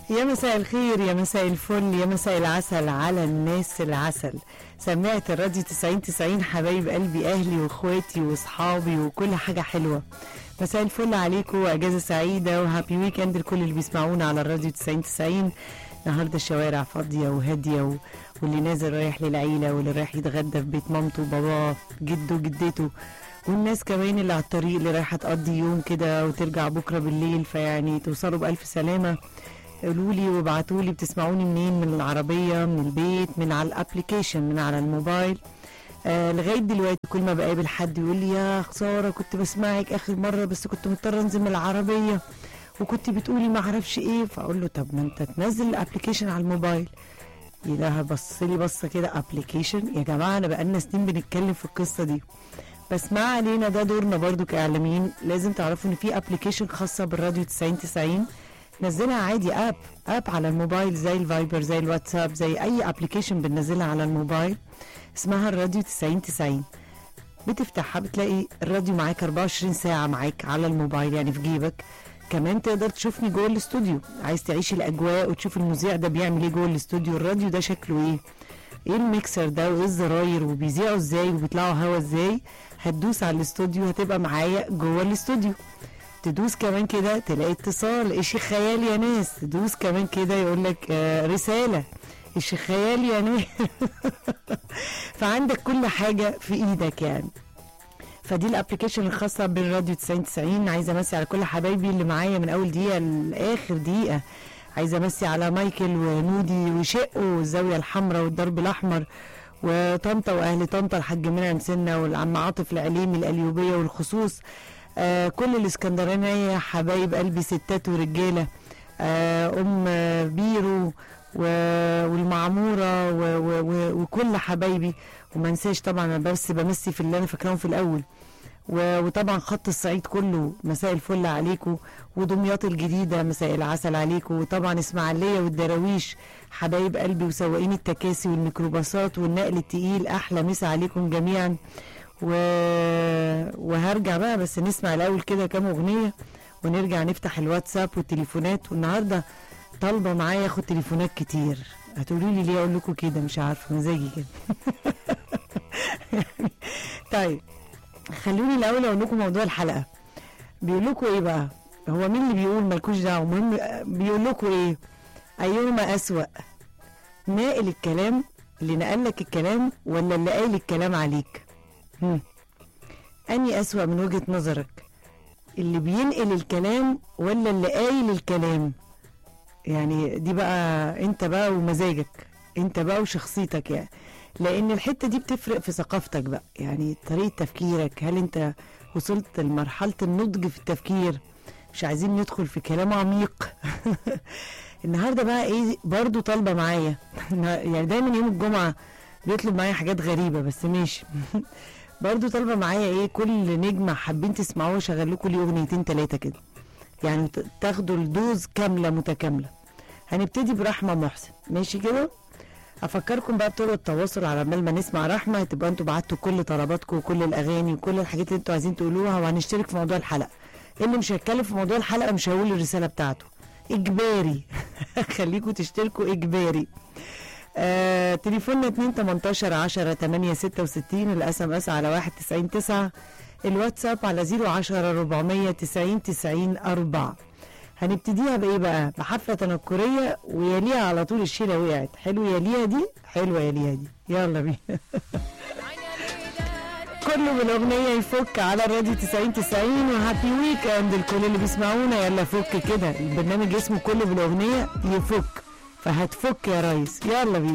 يا مساء الخير يا مساء الفل يا مساء العسل على الناس العسل سمعت الراديو 90 90 حبايب قلبي اهلي واخواتي واصحابي وكل حاجه حلوه مساء الفل عليكم واجازه سعيده وهابي ويكند لكل اللي بيسمعونا على الراديو 90 90 النهارده الشوارع فاضيه وهاديه و... واللي نازل رايح للعيله واللي رايح يتغدى في بيت مامته وباباه جده وجدته والناس كمان اللي على الطريق اللي رايحه تقضي يوم كده وترجع بكره بالليل فيعني توصلوا بالف سلامه قولوا لي وابعتوا لي بتسمعوني منين من العربيه من البيت من على الابلكيشن من على الموبايل آه لغايه دلوقتي كل ما بقابل حد يقول لي يا خساره كنت بسمعك اخر مره بس كنت مضطره انزل من العربيه وكنت بتقولي ما اعرفش ايه فاقول له طب ما انت تنزل الابلكيشن على الموبايل يلاها بص لي بصه كده ابلكيشن يا جماعه انا بقالنا سنين بنتكلم في القصه دي بس ما علينا ده دورنا برضو كاعلاميين لازم تعرفوا ان في ابلكيشن خاصه بالراديو 90 90 نزلها عادي اب اب على الموبايل زي الفايبر زي الواتساب زي اي ابلكيشن بننزلها على الموبايل اسمها الراديو 90 90 بتفتحها بتلاقي الراديو معاك 24 ساعة معاك على الموبايل يعني في جيبك كمان تقدر تشوفني جوه الاستوديو عايز تعيش الاجواء وتشوف المذيع ده بيعمل ايه جوه الاستوديو الراديو ده شكله ايه ايه الميكسر ده وايه الزراير وبيذيعوا ازاي وبيطلعوا هوا ازاي هتدوس على الاستوديو هتبقى معايا جوه الاستوديو تدوس كمان كده تلاقي اتصال ايش خيال يا ناس تدوس كمان كده يقول لك آه رساله ايش خيال يا ناس فعندك كل حاجه في ايدك يعني فدي الابلكيشن الخاصه بالراديو 90 90 عايزه امسي على كل حبايبي اللي معايا من اول دقيقه لاخر دقيقه عايزه امسي على مايكل ونودي وشقه والزاويه الحمراء والدرب الاحمر وطنطا واهل طنطا الحاج منعم سنه والعم عاطف العليمي القليوبيه والخصوص آه كل الاسكندرانيه حبايب قلبي ستات ورجاله آه ام بيرو والمعموره و و و وكل حبايبي وما انساش طبعا انا بس بمسي في اللي انا فاكراهم في الاول وطبعا خط الصعيد كله مساء الفل عليكم ودمياط الجديده مساء العسل عليكم وطبعا اسماعيليه والدراويش حبايب قلبي وسواقين التكاسي والميكروباصات والنقل التقيل احلى مسا عليكم جميعا و... وهرجع بقى بس نسمع الاول كده كام اغنيه ونرجع نفتح الواتساب والتليفونات والنهارده طالبه معايا اخد تليفونات كتير هتقولوا لي ليه اقول لكم كده مش عارفه مزاجي كده طيب خلوني الاول اقول لكم موضوع الحلقه بيقول لكم ايه بقى هو مين اللي بيقول مالكوش دعوه المهم بيقول لكم ايه ايهما اسوا ناقل الكلام اللي نقل لك الكلام ولا اللي قايل الكلام عليك هم. اني اسوا من وجهه نظرك اللي بينقل الكلام ولا اللي قايل الكلام يعني دي بقى انت بقى ومزاجك انت بقى وشخصيتك يعني لان الحته دي بتفرق في ثقافتك بقى يعني طريقه تفكيرك هل انت وصلت لمرحله النضج في التفكير مش عايزين ندخل في كلام عميق النهارده بقى ايه برضو طالبه معايا يعني دايما يوم الجمعه بيطلب معايا حاجات غريبه بس ماشي برضو طالبه معايا ايه كل نجمه حابين تسمعوه شغل لكم ليه اغنيتين ثلاثه كده يعني تاخدوا الدوز كامله متكامله هنبتدي برحمه محسن ماشي كده افكركم بقى بطرق التواصل على بال ما نسمع رحمه تبقى انتوا بعتوا كل طلباتكم وكل الاغاني وكل الحاجات اللي انتوا عايزين تقولوها وهنشترك في موضوع الحلقه اللي مش هيتكلم في موضوع الحلقه مش هيقول الرساله بتاعته اجباري خليكم تشتركوا اجباري آه، تليفوننا 2 18 10 8 66 الاس ام اس على 1 90 9 الواتساب على 010 490 90 4 هنبتديها بايه بقى بحفله تنكريه ويليها على طول الشيله وقعت حلو يليها دي حلوه يليها دي يلا بينا كله بالاغنيه يفك على الراديو 90 90 وهابي ويك اند الكل اللي بيسمعونا يلا فك كده البرنامج اسمه كله بالاغنيه يفك فهتفك يا ريس يلا بينا